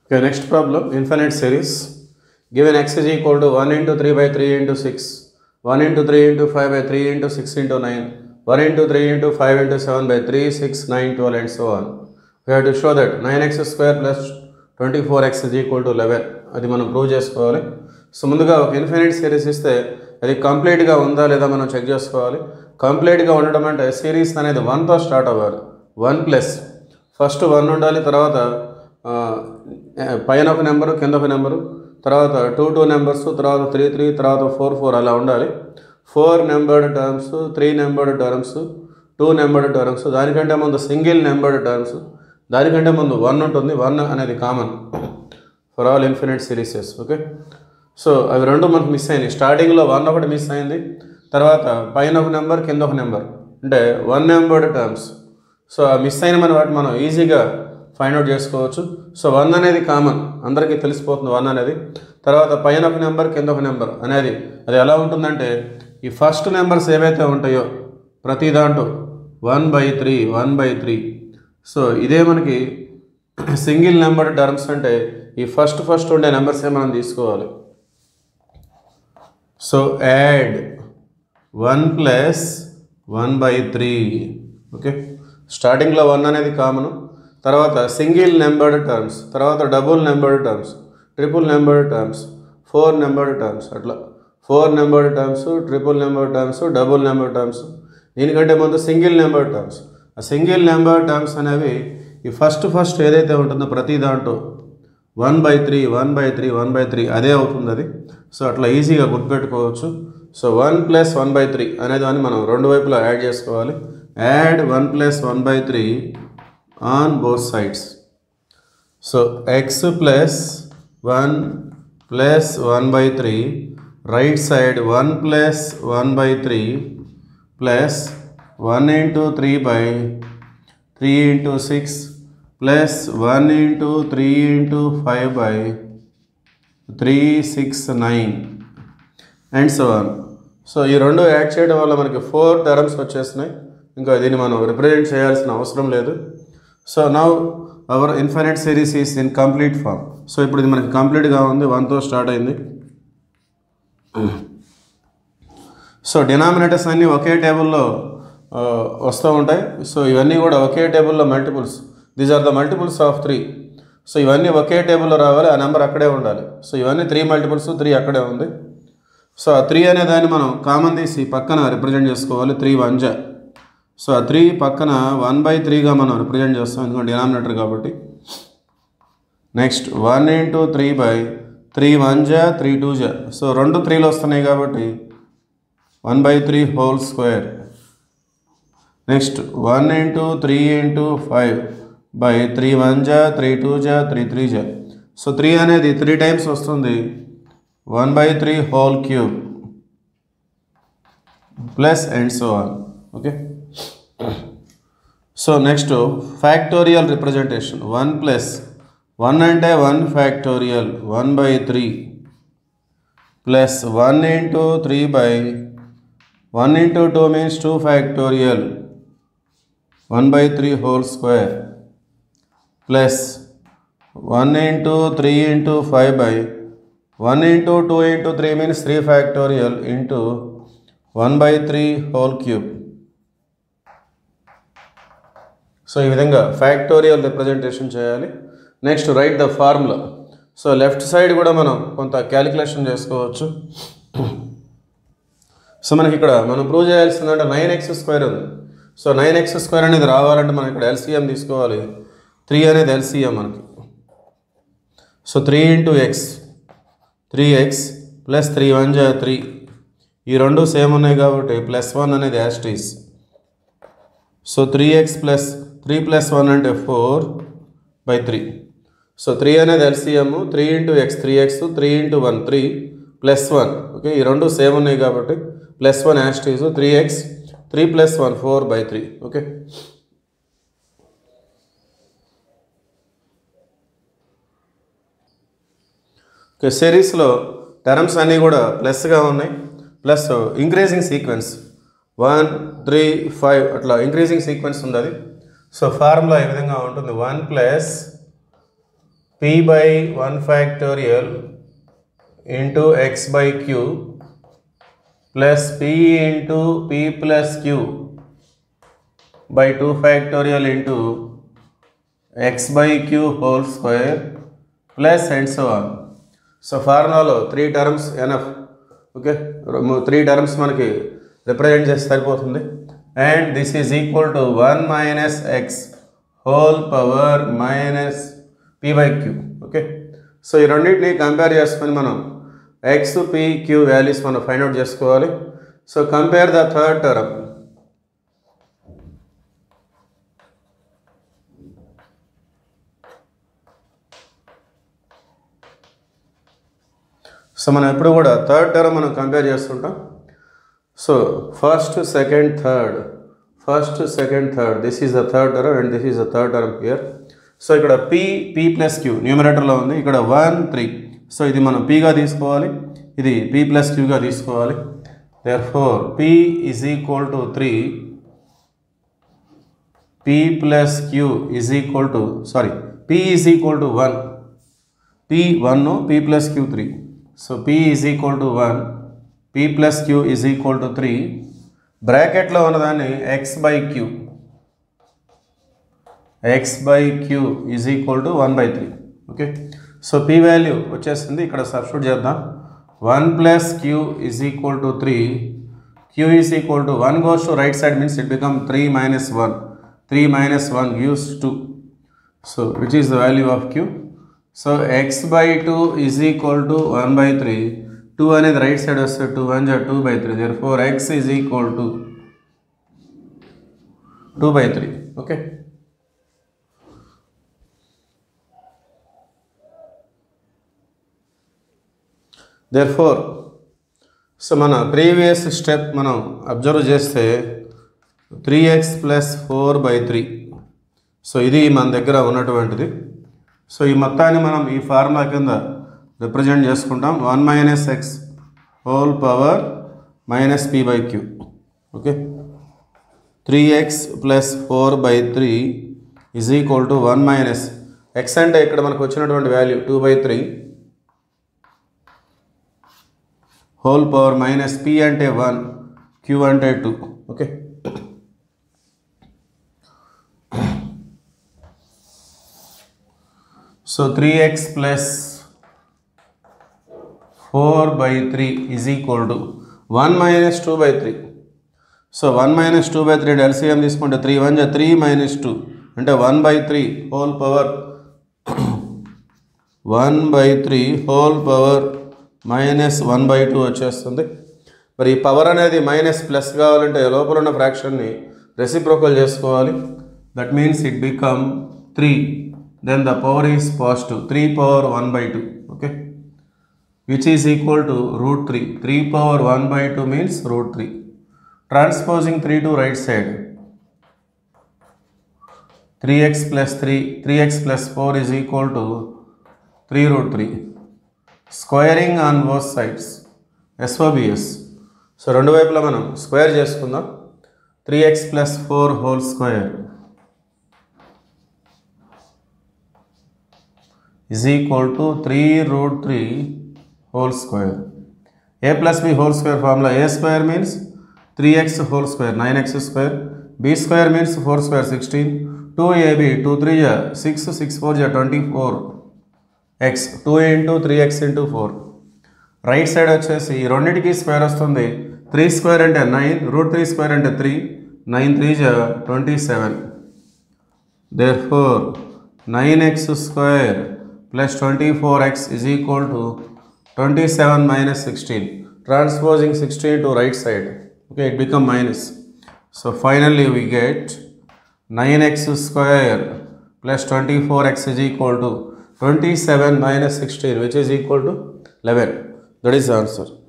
Okay, next problem, infinite series. Given x is equal to 1 into 3 by 3 into 6, 1 into 3 into 5 by 3 into 6 into 9, 1 into 3 into 5 into 7 by 3, 6, 9, 12 and so on. We have to show that 9x square plus 24x is equal to 11. అది మనం prove చేసుకోవాలి so ముందుగా ఒక infinite series ఇస్తే అది కంప్లీట్గా ఉందా లేదా మనం చెక్ చేసుకోవాలి కంప్లీట్గా ఉండడం అంటే సిరీస్ అనేది వన్తో స్టార్ట్ అవ్వాలి వన్ ప్లస్ ఫస్ట్ వన్ ఉండాలి తర్వాత ఆ, పైన ఒక నెంబరు కింద ఒక నెంబరు తర్వాత టూ టూ నెంబర్స్ తర్వాత త్రీ త్రీ తర్వాత ఫోర్ ఫోర్ అలా ఉండాలి four numbered terms three numbered terms two numbered terms దానికంటే ముందు సింగిల్ నెంబర్డ్ టర్మ్స్ దానికంటే ముందు వన్ ఉంటుంది వన్ అనేది common for all infinite series okay so అవి రెండు మనకు మిస్ అయినాయి స్టార్టింగ్లో వన్ ఒకటి మిస్ అయింది తర్వాత పైన ఒక నెంబర్ కింద ఒక నెంబర్ అంటే వన్ నెంబర్డ్ టర్మ్స్ సో ఆ మిస్ అయిన మన వాటి మనం ఈజీగా ఫైండ్ అవుట్ చేసుకోవచ్చు సో వన్ అనేది కామన్ అందరికీ తెలిసిపోతుంది వన్ అనేది తర్వాత పైన ఒక నెంబర్ కింద ఒక నెంబర్ అనేది అది ఎలా ఉంటుందంటే ఈ ఫస్ట్ నెంబర్స్ ఏవైతే ఉంటాయో ప్రతి దాంట్లో one by three one by three so ఇదే మనకి సింగిల్ నెంబర్ టర్మ్స్ అంటే ఈ ఫస్ట్ ఫస్ట్ ఉండే నెంబర్సే మనం తీసుకోవాలి so add one plus one by three okay స్టార్టింగ్లో వన్ అనేది కామన్ తర్వాత సింగిల్ నెంబర్డ్ టర్మ్స్ తర్వాత double numbered terms triple numbered terms four numbered terms అట్లా four numbered terms triple number terms double number terms దీనికంటే ముందు single number terms ఆ single number terms అనేవి ఈ ఫస్ట్ ఫస్ట్ ఏదైతే ఉంటుందో ప్రతి దాంట్లో one by three one by three one by three అదే అవుతుంది అది సో అట్లా ఈజీగా గుర్తుపెట్టుకోవచ్చు so one plus one by three అనేది దాన్ని మనం రెండు వైపులా యాడ్ చేసుకోవాలి add one plus one by three on both sides so x plus one plus one by three right side one plus one by three plus one into three by three into six plus one into three into five by three six nine and so one so ఈ రెండు add చేయడం వల్ల మనకి four terms వచ్చేసినాయి ఇంకా దీన్ని మనం represent చేయాల్సిన అవసరం లేదు so now our infinite series is in complete form so ఇప్పుడు ఇది మనకి కంప్లీట్గా ఉంది వన్తో స్టార్ట్ అయింది సో డినామినేటర్స్ అన్నీ ఒకే టేబుల్లో ఆ, వస్తూ ఉంటాయి సో ఇవన్నీ కూడా ఒకే టేబుల్లో multiples these are the multiples of three so ఇవన్నీ ఒకే టేబుల్లో రావాలి ఆ నెంబర్ అక్కడే ఉండాలి సో ఇవన్నీ త్రీ మల్టిపుల్స్ త్రీ అక్కడే ఉంది సో ఆ త్రీ అనే దాన్ని మనం కామన్ తీసి పక్కన రిప్రజెంట్ చేసుకోవాలి త్రీ వన్ జా సో ఆ త్రీ పక్కన వన్ బై త్రీగా మనం రిప్రజెంట్ చేస్తాం ఎందుకంటే డినామినేటర్ కాబట్టి next one into three by three one జా త్రీ టూ జా సో రెండు త్రీలు వస్తున్నాయి కాబట్టి one by three whole square next one into three into five by three one జా త్రీ టూ జా త్రీ త్రీ జా సో త్రీ అనేది త్రీ టైమ్స్ వస్తుంది one by three whole cube plus and so on okay so next factorial representation one plus one అంటే one factorial one by three plus one into three by one into two means two factorial one by three whole square plus one into three into five by one into two into three means three factorial into one by three whole cube so ఈ విధంగా factorial representation చేయాలి next right the formula so left side కూడా మనం కొంత calculation చేసుకోవచ్చు so మనకి ఇక్కడ మనం ప్రూవ్ చేయాల్సిందంటే నైన్ ఎక్స్ స్క్వేర్ ఉంది సో నైన్ ఎక్స్ స్క్వేర్ అనేది రావాలంటే మనం ఇక్కడ ఎల్సీఎం తీసుకోవాలి త్రీ అనేది ఎల్సీఎం మనకి so three into x three x plus three one జా త్రీ ఈ రెండు సేమ్ ఉన్నాయి కాబట్టి ప్లస్ వన్ అనేది as it is so three x plus three plus one అంటే four by three so three అనేది LCM three into x three x three into one three plus one okay ఈ రెండు సేమ్ ఉన్నాయి కాబట్టి plus one as it is three x three plus one four by three okay okay సిరీస్లో terms అన్నీ కూడా ప్లస్గా ఉన్నాయి plus increasing sequence one three five అట్లా ఇంక్రీజింగ్ సీక్వెన్స్ ఉంది అది సో ఫార్ములా ఈ విధంగా ఉంటుంది one plus p by 1 factorial into x by q plus p into p plus q by 2 factorial into x by q whole square plus and so on. So ఫార్ములాలో three terms enough okay three terms మనకి represent చేసి సరిపోతుంది and this is equal to one minus x whole power minus p by q okay so ఈ రెండింటిని compare చేసుకొని మనం x p q values మనం find out చేసుకోవాలి so compare the third term so మనం ఎప్పుడు కూడా థర్డ్ టర్మ్ మనం కంపేర్ చేస్తుంటాం so first second third first second third this is the third term and this is the third term here so ఇక్కడ p p plus q న్యూమరేటర్లో ఉంది ఇక్కడ one three so ఇది మనం పీగా తీసుకోవాలి ఇది పీ ప్లస్ క్యూగా తీసుకోవాలి therefore p is equal to three p plus q is equal to sorry p is equal to one p one p plus q three so p is equal to one p plus q is equal to three బ్రాకెట్లో ఉన్నదాన్ని x by q x by q is equal to one by three okay so p value వచ్చేసింది ఇక్కడ substitute చేద్దాం one plus q is equal to three q is equal to one goes to right side means it become three minus one three minus one gives two so which is the value of q so x by two is equal to one by three two అనేది right side వస్తే two one జా two by three therefore x is equal to two by three okay therefore so మన previous step మనం observe చేస్తే three x plus four by three so ఇది మన దగ్గర ఉన్నటువంటిది సో ఈ మొత్తాన్ని మనం ఈ ఫార్ములా కింద రిప్రజెంట్ చేసుకుంటాం one minus x whole power minus p by q okay three x plus four by three is equal to one minus x అంటే ఇక్కడ మనకు వచ్చినటువంటి value two by three whole power minus p అంటే one q అంటే two okay so three x plus four by three is equal to one minus two by three so one minus two by three LCM తీసుకుంటే three one జా three minus two అంటే one by three whole power one by three whole power minus one by two వచ్చేస్తుంది మరి ఈ power అనేది minus plus కావాలంటే లోపల ఉన్న ఫ్రాక్షన్ని రెసిప్రోకల్ చేసుకోవాలి that means it become three then the power is positive three power one by two okay which is equal to root three three power one by two means root three transposing three to right side three x plus three three x plus four is equal to three root three squaring on both sides SOBS so రెండు వైపులా మనం square చేసుకుందాం three x plus four whole square is equal to 3 root 3 whole square. a plus b whole square formula a square means 3x whole square 9x square b square means 4 square 16 2ab 2 3 ja 6 6 4 ja 24 x 2 into 3x into 4 right side వచ్చేసి ఈ రెండింటికి square వస్తుంది three square అంటే nine root three square అంటే three nine three జా twenty seven therefore nine x square plus twenty four x is equal to twenty seven minus sixteen transposing sixteen to right side okay it become minus so finally we get nine x square plus twenty four x is equal to twenty seven minus sixteen which is equal to eleven that is the answer